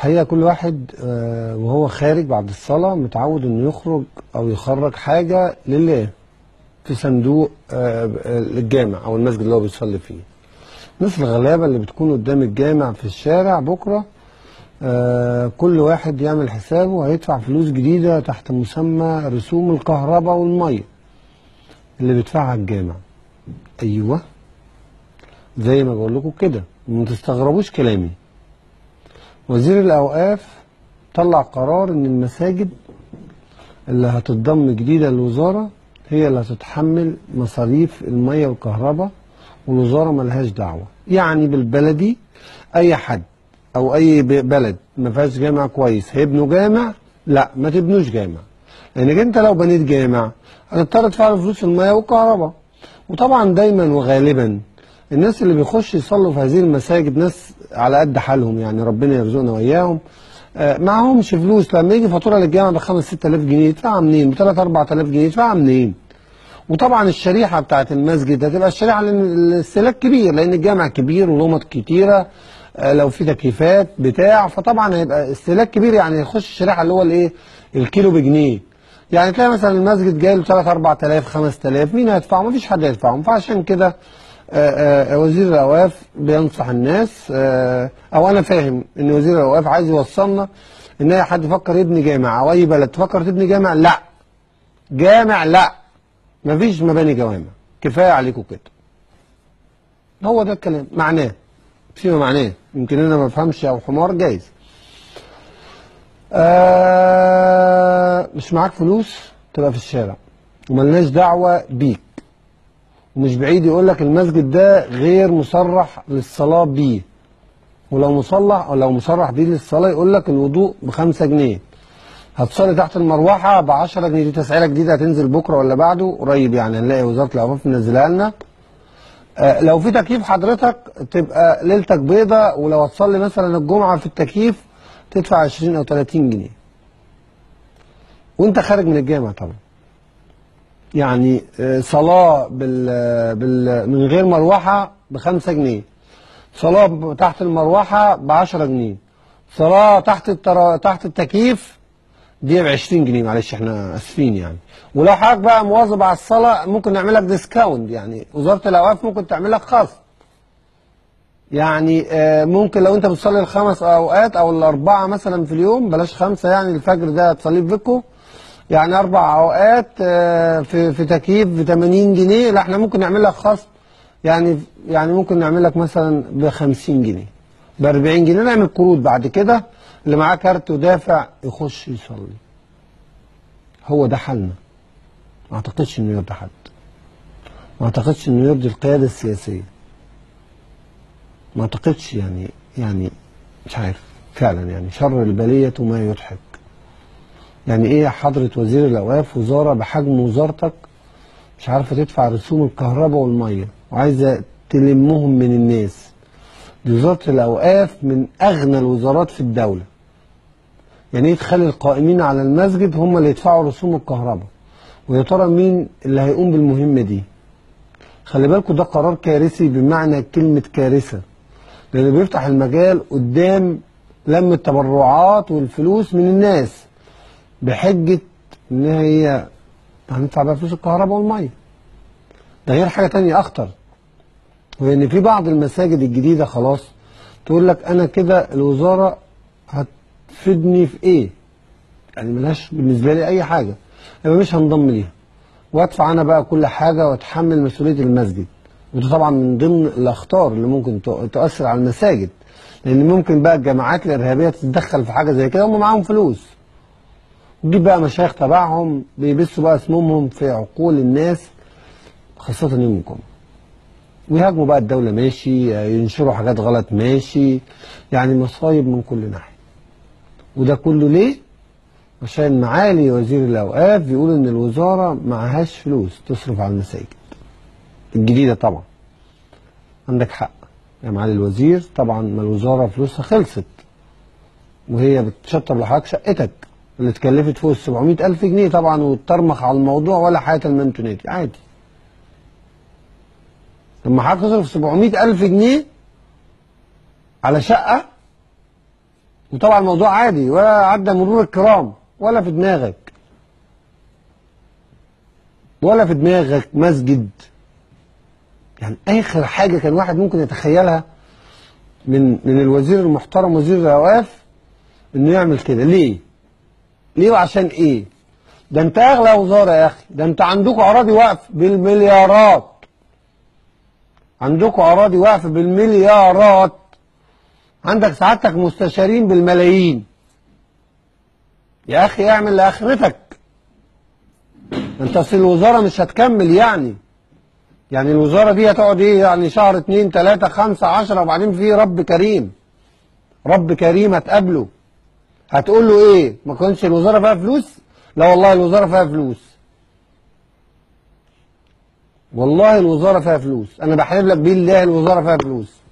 الحقيقة كل واحد آه، وهو خارج بعد الصلاة متعود انه يخرج او يخرج حاجة لله في صندوق آه، الجامع او المسجد اللي هو بيصلي فيه الناس الغلابة اللي بتكون قدام الجامع في الشارع بكرة آه، كل واحد يعمل حسابه هيدفع فلوس جديدة تحت مسمى رسوم الكهرباء والمية اللي بيدفعها الجامع ايوه زي ما بقول لكم كده ما تستغربوش كلامي وزير الاوقاف طلع قرار ان المساجد اللي هتتضم جديده للوزاره هي اللي هتتحمل مصاريف الميه والكهرباء والوزاره ملهاش دعوه يعني بالبلدي اي حد او اي ب- بلد ما فيهاش جامع كويس هيبنوا جامع لا ما تبنوش جامع لانك انت لو بنيت جامع هتضطر تدفع له فلوس الميه والكهرباء وطبعا دايما وغالبا الناس اللي بيخش يصلوا في هذه المساجد ناس على قد حالهم يعني ربنا يرزقنا واياهم آه، معهمش فلوس لما يجي فاتوره للجامع ب 5 6000 جنيه يدفعها منين؟ ب 3 4000 جنيه يدفعها منين؟ وطبعا الشريحه بتاعت المسجد هتبقى الشريحه لان الاستهلاك كبير لان الجامع كبير ولمط كتيره آه، لو في تكييفات بتاع فطبعا هيبقى استهلاك كبير يعني يخش الشريحه اللي هو الايه؟ الكيلو بجنيه يعني تلاقي مثلا المسجد جاي له 3 4000 5000 مين هيدفعه؟ مفيش حد هيدفعهم فعشان كده آه، آه، وزير الاوقاف بينصح الناس آه، او انا فاهم ان وزير الاوقاف عايز يوصلنا ان اي حد يفكر يبني جامع او اي بلد تفكر تبني جامع لا جامع لا مفيش مباني جوامع كفايه عليكم كده هو ده الكلام معناه فيما معناه يمكن انا ما بفهمش او حمار جايز آه مش معاك فلوس تبقى في الشارع وملناش دعوه بيك ومش بعيد يقول لك المسجد ده غير مصرح للصلاه بيه ولو مصلح او لو مصرح بيه للصلاه يقول لك الوضوء بخمسة جنيه هتصلي تحت المروحه ب 10 جنيه دي تسعيره جديده هتنزل بكره ولا بعده قريب يعني هنلاقي وزاره الاوقاف منزلها لنا آه، لو في تكييف حضرتك تبقى ليلتك بيضة ولو هتصلي مثلا الجمعة في التكييف تدفع 20 أو 30 جنيه وانت خارج من الجامع طبعا يعني آه، صلاة بال بال من غير مروحة بخمسة جنيه صلاة ب- تحت المروحة بعشرة جنيه صلاة تحت الترا... تحت التكييف دي ب 20 جنيه معلش احنا اسفين يعني ولو حضرتك بقى مواظب على الصلاه ممكن نعمل لك ديسكاونت يعني وزاره الاوقاف ممكن تعمل لك خصم يعني آه، ممكن لو انت بتصلي الخمس اوقات او الاربعه مثلا في اليوم بلاش خمسه يعني الفجر ده تصليه في بيتكم يعني اربع اوقات آه، في في تكييف ب 80 جنيه لا احنا ممكن نعمل لك خصم يعني يعني ممكن نعمل لك مثلا ب 50 جنيه ب 40 جنيه نعمل قروض بعد كده اللي معاه كارت ودافع يخش يصلي هو ده حلنا ما اعتقدش انه يرضي حد ما اعتقدش انه يرضي القياده السياسيه ما اعتقدش يعني يعني مش عارف فعلا يعني شر البليه ما يضحك يعني ايه يا حضره وزير الاوقاف وزاره بحجم وزارتك مش عارفه تدفع رسوم الكهرباء والميه وعايزه تلمهم من الناس دي وزاره الاوقاف من اغنى الوزارات في الدوله يعني ايه تخلي القائمين على المسجد هم اللي يدفعوا رسوم الكهرباء ويا ترى مين اللي هيقوم بالمهمه دي خلي بالكم ده قرار كارثي بمعنى كلمه كارثه لان بيفتح المجال قدام لم التبرعات والفلوس من الناس بحجه ان هي هندفع بقى فلوس الكهرباء والميه ده غير حاجه تانية اخطر وهي ان في بعض المساجد الجديده خلاص تقول لك انا كده الوزاره هتفيدني في ايه يعني ملهاش بالنسبه لي اي حاجه يبقى مش هنضم ليها وادفع انا بقى كل حاجه واتحمل مسؤوليه المسجد وده طبعا من ضمن الاخطار اللي ممكن تؤ- تؤثر على المساجد لان ممكن بقى الجماعات الارهابيه تتدخل في حاجه زي كده هم معاهم فلوس تجيب بقى مشايخ تبعهم بيبثوا بقى اسمهم في عقول الناس خاصه يوم الجمعه ويهاجموا بقى الدولة ماشي ينشروا حاجات غلط ماشي يعني مصايب من كل ناحية وده كله ليه؟ عشان معالي وزير الأوقاف بيقول إن الوزارة معهاش فلوس تصرف على المساجد الجديدة طبعا عندك حق يا معالي الوزير طبعا ما الوزارة فلوسها خلصت وهي بتشطب لحضرتك شقتك اللي اتكلفت فوق ال 700 ألف جنيه طبعا وترمخ على الموضوع ولا حياة لمن تنادي عادي لما حضرتك تصرف 700 ألف جنيه على شقة وطبعا الموضوع عادي ولا عدى مرور الكرام ولا في دماغك ولا في دماغك مسجد يعني اخر حاجه كان واحد ممكن يتخيلها من من الوزير المحترم وزير الاوقاف انه يعمل كده ليه؟ ليه وعشان ايه؟ ده انت اغلى وزاره يا اخي ده انت عندكم اراضي وقف بالمليارات عندكم اراضي وقف بالمليارات عندك سعادتك مستشارين بالملايين يا اخي اعمل لاخرتك انت اصل الوزاره مش هتكمل يعني يعني الوزاره دي هتقعد ايه يعني شهر اتنين تلاته خمسه عشره وبعدين في رب كريم رب كريم هتقابله هتقول له ايه ما كانش الوزاره فيها فلوس لا والله الوزاره فيها فلوس والله الوزاره فيها فلوس انا بحلف لك بالله الوزاره فيها فلوس